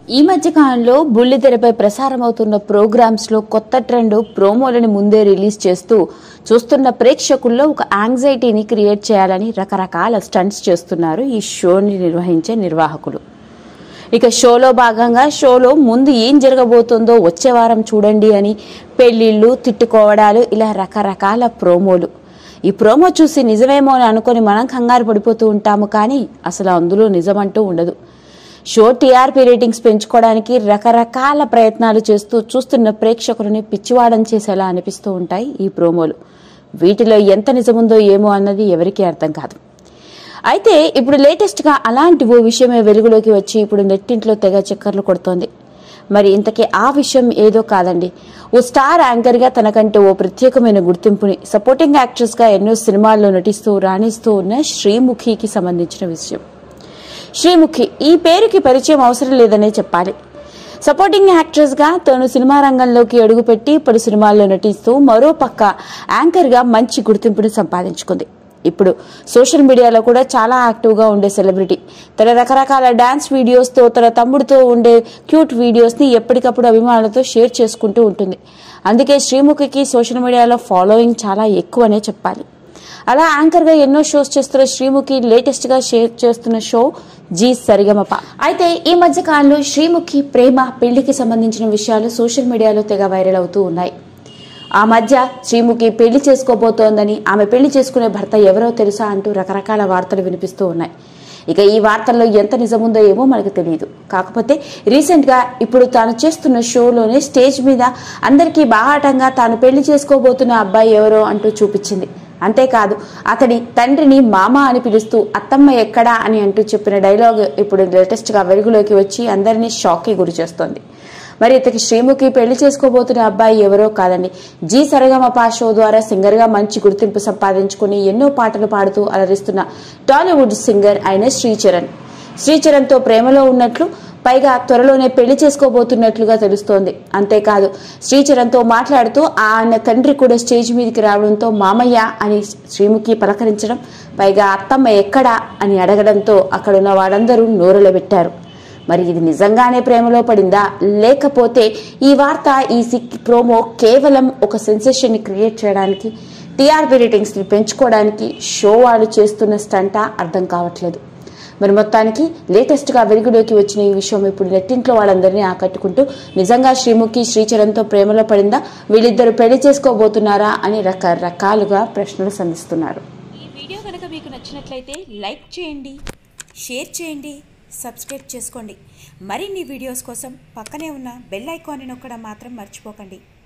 ఈ మధ్య కాలంలో బుల్లితెరపై ప్రసారమవుతున్న ప్రోగ్రామ్స్లో కొత్త ట్రెండ్ ప్రోమోలని ముందే రిలీజ్ చేస్తూ చూస్తున్న ప్రేక్షకుల్లో ఒక యాంగ్జైటీని క్రియేట్ చేయాలని రకరకాల స్టంట్స్ చేస్తున్నారు ఈ షోని నిర్వహించే నిర్వాహకులు ఇక షోలో భాగంగా షోలో ముందు ఏం జరగబోతుందో వచ్చే వారం చూడండి అని పెళ్లిళ్ళు తిట్టుకోవడాలు ఇలా రకరకాల ప్రోమోలు ఈ ప్రోమో చూసి నిజమేమో అని అనుకొని మనం కంగారు పడిపోతూ ఉంటాము కానీ అసలు అందులో నిజమంటూ ఉండదు షో టీఆర్పీ రేటింగ్స్ పెంచుకోవడానికి రకరకాల ప్రయత్నాలు చేస్తూ చూస్తున్న ప్రేక్షకులని పిచ్చివాడం చేసేలా అనిపిస్తూ ఉంటాయి ఈ ప్రోమోలు వీటిలో ఎంత నిజముందో ఏమో అన్నది ఎవరికీ అర్థం కాదు అయితే ఇప్పుడు లేటెస్ట్గా అలాంటి ఓ విషయమే వెలుగులోకి వచ్చి ఇప్పుడు నెట్టింట్లో తెగ చక్కర్లు కొడుతోంది మరి ఇంతకీ ఆ విషయం ఏదో కాదండి ఓ స్టార్ యాంకర్గా తనకంటే ఓ ప్రత్యేకమైన గుర్తింపుని సపోర్టింగ్ యాక్ట్రెస్గా ఎన్నో సినిమాల్లో నటిస్తూ రాణిస్తూ ఉన్న శ్రీముఖికి సంబంధించిన విషయం శ్రీముఖి ఈ పేరుకి పరిచయం అవసరం లేదనే చెప్పాలి సపోర్టింగ్ యాక్ట్రెస్గా తను సినిమా రంగంలోకి అడుగుపెట్టి పలు సినిమాల్లో నటిస్తూ మరో పక్క యాంకర్గా మంచి గుర్తింపుని సంపాదించుకుంది ఇప్పుడు సోషల్ మీడియాలో కూడా చాలా యాక్టివ్గా ఉండే సెలబ్రిటీ తన రకరకాల డాన్స్ వీడియోస్తో తన తమ్ముడితో ఉండే క్యూట్ వీడియోస్ని ఎప్పటికప్పుడు అభిమానులతో షేర్ చేసుకుంటూ ఉంటుంది అందుకే శ్రీముఖికి సోషల్ మీడియాలో ఫాలోయింగ్ చాలా ఎక్కువనే చెప్పాలి అలా యాంకర్గా ఎన్నో షోస్ చేస్తున్న శ్రీముఖి లేటెస్ట్గా షేర్ చేస్తున్న షో జీ సరిగమప అయితే ఈ మధ్య కాలంలో శ్రీముఖి ప్రేమ పెళ్లికి సంబంధించిన విషయాలు సోషల్ మీడియాలో తెగ వైరల్ అవుతూ ఉన్నాయి ఆ మధ్య శ్రీముఖి పెళ్లి చేసుకోబోతోందని ఆమె పెళ్లి చేసుకునే భర్త ఎవరో తెలుసా అంటూ రకరకాల వార్తలు వినిపిస్తూ ఉన్నాయి ఇక ఈ వార్తల్లో ఎంత నిజముందో ఏమో మనకు తెలియదు కాకపోతే రీసెంట్గా ఇప్పుడు తాను చేస్తున్న షోలోనే స్టేజ్ మీద అందరికీ బాహాటంగా తాను పెళ్లి చేసుకోబోతున్న అబ్బాయి ఎవరో అంటూ చూపించింది అంతేకాదు అతడి తండ్రిని మామ అని పిలుస్తూ అత్తమ్మ ఎక్కడా అని అంటూ చెప్పిన డైలాగ్ ఇప్పుడు లేటెస్ట్గా వెలుగులోకి వచ్చి అందరినీ షాక్కి గురి చేస్తోంది మరి ఇతకి శ్రీముఖి పెళ్లి చేసుకోబోతున్న అబ్బాయి ఎవరో కాదండి జీ సరగమపా షో ద్వారా సింగర్గా మంచి గుర్తింపు సంపాదించుకుని ఎన్నో పాటలు పాడుతూ అలరిస్తున్న టాలీవుడ్ సింగర్ అయిన శ్రీచరణ్ శ్రీచరణ్తో ప్రేమలో ఉన్నట్లు పైగా త్వరలోనే పెళ్లి చేసుకోబోతున్నట్లుగా తెలుస్తోంది అంతేకాదు శ్రీచరణ్తో మాట్లాడుతూ ఆయన తండ్రి కూడా స్టేజ్ మీదకి రావడంతో మామయ్య అని శ్రీముఖి పలకరించడం పైగా అత్తమ్మ ఎక్కడా అని అడగడంతో అక్కడున్న వారందరూ నోరెలబెట్టారు మరి ఇది నిజంగానే ప్రేమలో పడిందా లేకపోతే ఈ వార్త ఈ సిక్ ప్రోమో కేవలం ఒక సెన్సేషన్ ని క్రియేట్ చేయడానికి టీఆర్పీ రేటింగ్స్ ని పెంచుకోవడానికి షో వాళ్ళు చేస్తున్న స్టంటా అర్థం కావట్లేదు మరి మొత్తానికి లేటెస్ట్ గా వెలుగులోకి వచ్చిన ఈ విషయం ఇప్పుడు నెట్టింట్లో వాళ్ళందరినీ ఆకట్టుకుంటూ నిజంగా శ్రీముఖి శ్రీచరణ్తో ప్రేమలో పడిందా వీళ్ళిద్దరు పెళ్లి చేసుకోబోతున్నారా అని రకరకాలుగా ప్రశ్నలు సంధిస్తున్నారు ఈ వీడియో కనుక మీకు నచ్చినట్లయితే లైక్ చేయండి షేర్ చేయండి సబ్స్క్రైబ్ చేసుకోండి మరిన్ని వీడియోస్ కోసం పక్కనే ఉన్న బెల్ ఐకాన్ని నొక్కడం మాత్రం మర్చిపోకండి